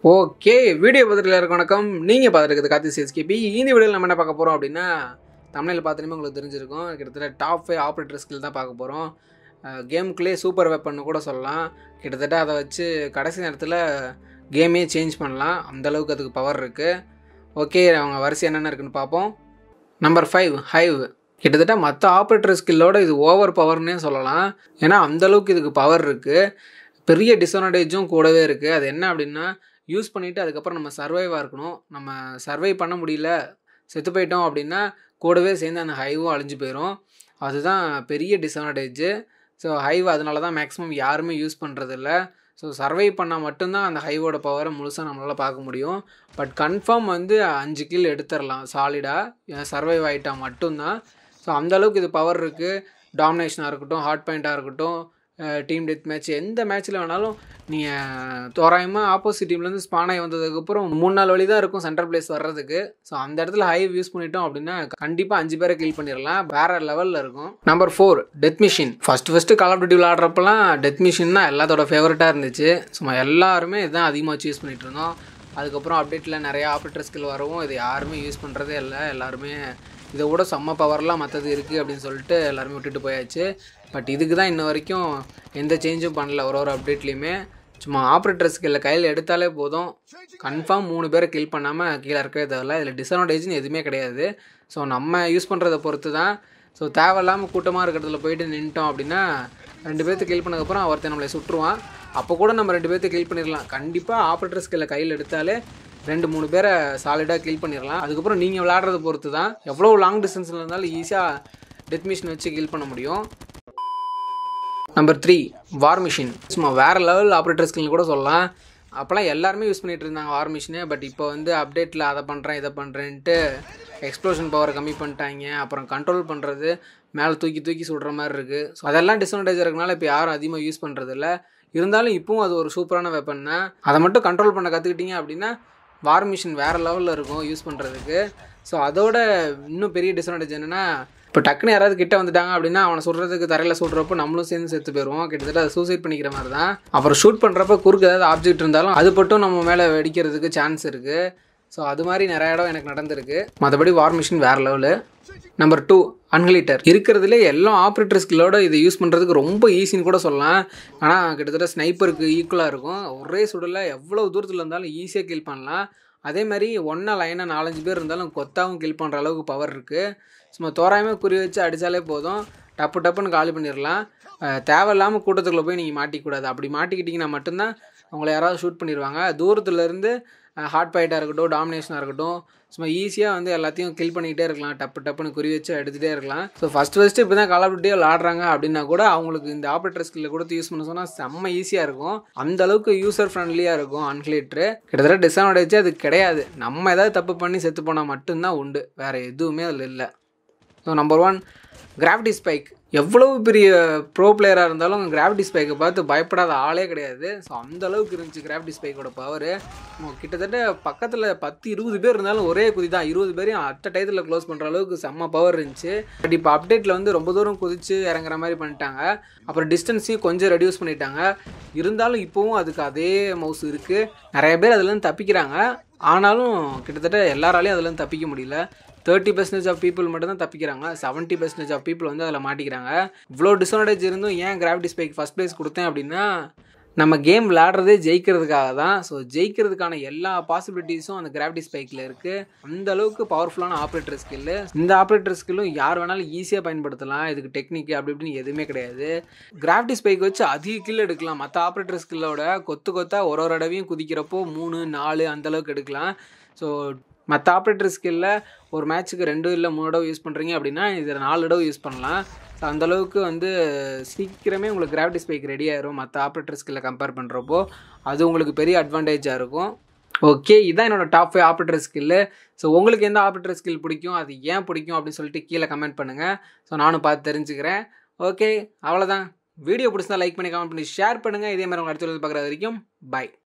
okay video பார்த்துட்டு எல்லாருக்கும் வணக்கம் நீங்கள் பார்த்துருக்குது கார்த்தி சிஎஸ்கேபி இந்த வீடியோவில் நம்ம என்ன பார்க்க போகிறோம் அப்படின்னா தமிழில் பார்த்துட்டுமே உங்களுக்கு தெரிஞ்சிருக்கும் கிட்டத்தட்ட டாப் ஃபைவ் ஆப்ரேட்டர் ஸ்கில் தான் பார்க்க போகிறோம் கேமுக்குள்ளே சூப்பர் வெப்பன்னு கூட சொல்லலாம் கிட்டத்தட்ட அதை வச்சு கடைசி நேரத்தில் கேமே சேஞ்ச் பண்ணலாம் அந்தளவுக்கு அதுக்கு பவர் இருக்குது ஓகே அவங்க வரிசை என்னென்ன இருக்குன்னு பார்ப்போம் நம்பர் ஃபைவ் ஹைவ் கிட்டத்தட்ட மற்ற ஆப்ரேட்டர் ஸ்கில்லோட இது ஓவர் பவர்னே சொல்லலாம் ஏன்னா அந்தளவுக்கு இதுக்கு பவர் இருக்குது பெரிய டிஸ்அட்வான்டேஜும் கூடவே இருக்குது அது என்ன அப்படின்னா யூஸ் பண்ணிவிட்டு அதுக்கப்புறம் நம்ம சர்வைவாக இருக்கணும் நம்ம சர்வை பண்ண முடியல செத்து போயிட்டோம் அப்படின்னா கூடவே சேர்ந்து அந்த ஹைவும் அழிஞ்சு போயிடும் அதுதான் பெரிய டிஸ்அட்வான்டேஜு ஸோ ஹைவ் அதனால தான் மேக்ஸிமம் யாருமே யூஸ் பண்ணுறதில்ல ஸோ சர்வை பண்ணால் மட்டும்தான் அந்த ஹைவோட பவரை முழுசாக நம்மளால் பார்க்க முடியும் பட் கன்ஃபார்ம் வந்து அஞ்சு கில் எடுத்துடலாம் சாலிடாக சர்வைவ் ஆகிட்டா மட்டும்தான் ஸோ அந்தளவுக்கு இது பவர் இருக்குது டாமினேஷனாக இருக்கட்டும் ஹாட் பாயிண்ட்டாக இருக்கட்டும் டீம் டெத் மேட்ச் எந்த மேட்ச்சில் வேணாலும் நீங்கள் தோராயமாக ஆப்போசிட் டீம்லேருந்து ஸ்பான் ஆகி வந்ததுக்கப்புறம் மூணு நாள் வழி தான் இருக்கும் சென்ட்ரல் பிளேஸ் வர்றதுக்கு ஸோ அந்த இடத்துல ஹைவ் யூஸ் பண்ணிட்டோம் அப்படின்னா கண்டிப்பாக அஞ்சு பேரை கில் பண்ணிடலாம் வேற லெவலில் இருக்கும் number four death machine first first call of duty விளாட்றப்பெல்லாம் டெத் மிஷின் தான் எல்லாத்தோட ஃபேவரட்டாக இருந்துச்சு சும்மா எல்லாருமே இதான் அதிகமாக யூஸ் பண்ணிகிட்டு இருந்தோம் அதுக்கப்புறம் அப்டேட்டில் நிறைய ஆப்ரேட்டர் ஸ்கில் வரவும் இது யாருமே யூஸ் பண்ணுறதே இல்லை எல்லாருமே இதை விட செம்ம பவர்லாம் மற்றது இருக்குது அப்படின்னு சொல்லிட்டு எல்லாருமே விட்டுட்டு போயாச்சு பட் இதுக்கு தான் இன்ன வரைக்கும் எந்த சேஞ்சும் பண்ணல ஒரு ஒரு அப்டேட்லேயுமே சும்மா ஆப்ரேட்டர் ஸ்கில்ல கையில் எடுத்தாலே போதும் கன்ஃபார்ம் மூணு பேரை கில் பண்ணாமல் கீழே இருக்கவே தேவையில்ல இதில் டிஸ்அட்வான்டேஜ்னு எதுவுமே கிடையாது ஸோ நம்ம யூஸ் பண்ணுறதை பொறுத்து தான் ஸோ தேவையில்லாமல் கூட்டமாக இருக்கிறதுல போயிட்டு நின்ட்டோம் அப்படின்னா ரெண்டு பேர்த்து கில் பண்ணதுக்கப்புறம் ஒருத்தன் நம்மளை சுட்டுருவான் அப்போ கூட நம்ம ரெண்டு பேர்த்து கில் பண்ணிடலாம் கண்டிப்பாக ஆப்ரேட்டர் ஸ்கில்ல கையில் எடுத்தாலே ரெண்டு மூணு பேரை சாலிடாக கில் பண்ணிடலாம் அதுக்கப்புறம் நீங்கள் விளாட்றத பொறுத்து தான் எவ்வளோ லாங் டிஸ்டன்ஸில் இருந்தாலும் ஈஸியாக டெத் மிஷின் வச்சு கில் பண்ண முடியும் நம்பர் த்ரீ வார் மிஷின் சும்மா வேறு லெவல் ஆப்ரேட்டர் ஸ்கில்னு கூட சொல்லலாம் அப்போல்லாம் எல்லாருமே யூஸ் பண்ணிகிட்டு இருந்தாங்க வார் மிஷினு பட் இப்போ வந்து அப்டேட்டில் அதை பண்ணுறேன் இதை பண்ணுறேன்ட்டு எக்ஸ்ப்ளோஷன் பவரை கம்மி பண்ணிட்டாங்க அப்புறம் கண்ட்ரோல் பண்ணுறது மேலே தூக்கி தூக்கி சுடுற மாதிரி இருக்குது ஸோ அதெல்லாம் டிஸ்அட்வான்டேஜ் இருக்கனால இப்போ யாரும் அதிகமாக யூஸ் பண்ணுறதில்ல இருந்தாலும் இப்போவும் அது ஒரு சூப்பரான வெப்பன் தான் அதை மட்டும் கண்ட்ரோல் பண்ண கற்றுக்கிட்டீங்க அப்படின்னா வார் மிஷின் வேறு லெவலில் இருக்கும் யூஸ் பண்ணுறதுக்கு ஸோ அதோட இன்னும் பெரிய டிஸ்அட்வான்டேஜ் என்னென்னா இப்போ டக்குன்னு யாராவது கிட்ட வந்துட்டாங்க அப்படின்னா அவனை சுடுறதுக்கு தரையில் சுடுறப்போ நம்மளும் சேர்ந்து செத்து போயிடுவோம் கிட்டத்தட்ட அதை சூசைட் பண்ணிக்கிற மாதிரி தான் அப்புறம் ஷூட் பண்ணுறப்ப குறுக்கு ஏதாவது ஆப்ஜெக்ட் இருந்தாலும் அது மட்டும் நம்ம மேலே வெடிக்கிறதுக்கு சான்ஸ் இருக்குது ஸோ அது மாதிரி நிறைய இடம் எனக்கு நடந்திருக்கு மற்றபடி வார் மிஷின் வேறு லெவலு நம்பர் டூ அன்கிலிட்டர் இருக்கிறதுலே எல்லா ஆப்ரேட்டர் ஸ்கில்லோட இதை யூஸ் பண்ணுறதுக்கு ரொம்ப ஈஸின்னு கூட சொல்லலாம் ஆனால் கிட்டத்தட்ட ஸ்னைப்பருக்கு ஈக்குவலாக இருக்கும் ஒரே சுடலில் எவ்வளோ தூரத்தில் இருந்தாலும் ஈஸியாக கில் பண்ணலாம் அதே மாதிரி ஒன்றா லைனாக நாலஞ்சு பேர் இருந்தாலும் கொத்தாவும் கில் பண்ணுற அளவுக்கு பவர் இருக்குது சும்மா தோராயமாக குறி வச்சு அடித்தாலே போதும் டப்பு டப்புன்னு காலி பண்ணிடலாம் தேவையில்லாமல் கூட்டத்துக்குள்ளே போய் நீங்கள் மாட்டிக்கூடாது அப்படி மாட்டிக்கிட்டிங்கன்னா மட்டும்தான் உங்களை யாராவது ஷூட் பண்ணிடுவாங்க தூரத்துலேருந்து ஹார்ட் பாயிட்டாக இருக்கட்டும் டாமினேஷனாக இருக்கட்டும் சும்மா ஈஸியாக வந்து எல்லாத்தையும் கில் பண்ணிக்கிட்டே இருக்கலாம் டப்பு டப்புன்னு குறி வச்சு எடுத்துகிட்டே இருக்கலாம் ஸோ ஃபஸ்ட் ஃபஸ்ட்டு இப்போ தான் கால் ஆஃப் டியூட்டியே விளாட்றாங்க அப்படின்னா கூட அவங்களுக்கு இந்த ஆப்ரேட்டர் ஸ்கில்ல கொடுத்து யூஸ் பண்ண சொன்னால் செம்ம ஈஸியாக இருக்கும் அந்த அளவுக்கு யூசர் ஃப்ரெண்ட்லியாக இருக்கும் அன்கிலேட்ரு கிட்டத்தட்ட டிஸ்அட்வான்டேஜ் அது கிடையாது நம்ம ஏதாவது தப்பு பண்ணி செத்து போனால் மட்டும்தான் உண்டு வேறு எதுவுமே அதில் இல்லை so number one gravity spike எவ்வளவு பெரிய ப்ரோ பிளேயராக இருந்தாலும் கிராவிட்டி ஸ்பைக்கை பார்த்து பயப்படாத ஆளே கிடையாது ஸோ அந்த அளவுக்கு இருந்துச்சு கிராவிட்டி ஸ்பைக்கோட பவர் கிட்டத்தட்ட பக்கத்தில் பத்து இருபது பேர் இருந்தாலும் ஒரே குதி தான் இருபது பேரையும் அட்ட டயத்தில் க்ளோஸ் பண்ணுற அளவுக்கு செம்ம பவர் இருந்துச்சு பட் இப்போ அப்டேட்டில் வந்து ரொம்ப தூரம் குதிச்சு இறங்குற மாதிரி பண்ணிட்டாங்க அப்புறம் டிஸ்டன்ஸையும் கொஞ்சம் ரெடியூஸ் பண்ணிட்டாங்க இருந்தாலும் இப்போவும் அதுக்கு அதே மவுஸ் இருக்குது நிறைய பேர் அதுலேருந்து தப்பிக்கிறாங்க ஆனாலும் கிட்டத்தட்ட எல்லாராலையும் அதுலேருந்து தப்பிக்க முடியல தேர்ட்டி பர்சன்டேஜ் ஆஃப் பீப்புள் மட்டும் தான் தப்பிக்கிறாங்க செவன்ட்டி பர்சன்டேஜ் ஆஃப் பீப்புள் வந்து அதில் மாட்டிக்கிறாங்க இவ்வளோ டிஸ்அட்வான்டேஜ் இருந்தும் ஏன் கிராவிட்டி ஸ்பைக் ஃபஸ்ட் ப்ளேஸ் கொடுத்தேன் அப்படின்னா நம்ம கேம் விளாடுறதே ஜெயிக்கிறதுக்காக தான் ஸோ ஜெயிக்கிறதுக்கான எல்லா பாசிபிலிட்டிஸும் அந்த கிராவிட்டி ஸ்பைக்கில் இருக்குது அந்த அளவுக்கு பவர்ஃபுல்லான ஆப்ரேட்டர் ஸ்கில்லு இந்த ஆப்ரேட்டர் ஸ்கில்லும் யார் வேணாலும் ஈஸியாக பயன்படுத்தலாம் இதுக்கு டெக்னிக் அப்படி இப்படின்னு எதுவுமே கிடையாது கிராவிட்டி ஸ்பைக் வச்சு அதிக கில் எடுக்கலாம் மற்ற ஆப்ரேட்டர் ஸ்கில்லோட கொத்து கொத்தா ஒரு ஒரு தடவையும் குதிக்கிறப்போ மூணு நாலு அந்தளவுக்கு எடுக்கலாம் ஸோ மற்ற ஆப்ரேட்டர் ஸ்கில்ல ஒரு மேட்ச்சுக்கு ரெண்டு இல்லை மூணு தடவை யூஸ் பண்ணுறீங்க அப்படின்னா இதில் நாலு தடவை யூஸ் பண்ணலாம் ஸோ அந்தளவுக்கு வந்து சீக்கிரமே உங்களுக்கு கிராவிட்டி ஸ்பைக் ரெடி ஆயிரும் மற்ற ஆப்ரேட்டர் ஸ்கில்லை கம்பேர் பண்ணுறப்போ அது உங்களுக்கு பெரிய அட்வான்டேஜாக இருக்கும் ஓகே இதான் என்னோடய top five operator skill so உங்களுக்கு எந்த ஆப்ரேட்டர் ஸ்கில் பிடிக்கும் அது ஏன் பிடிக்கும் அப்படின்னு சொல்லிட்டு கீழே கமெண்ட் பண்ணுங்கள் ஸோ நானும் பார்த்து தெரிஞ்சுக்கிறேன் ஓகே அவ்வளோதான் வீடியோ பிடிச்சா லைக் பண்ணி கமெண்ட் பண்ணி ஷேர் பண்ணுங்கள் இதே மாதிரி உங்கள் அடுத்த பார்க்குற வரைக்கும் பை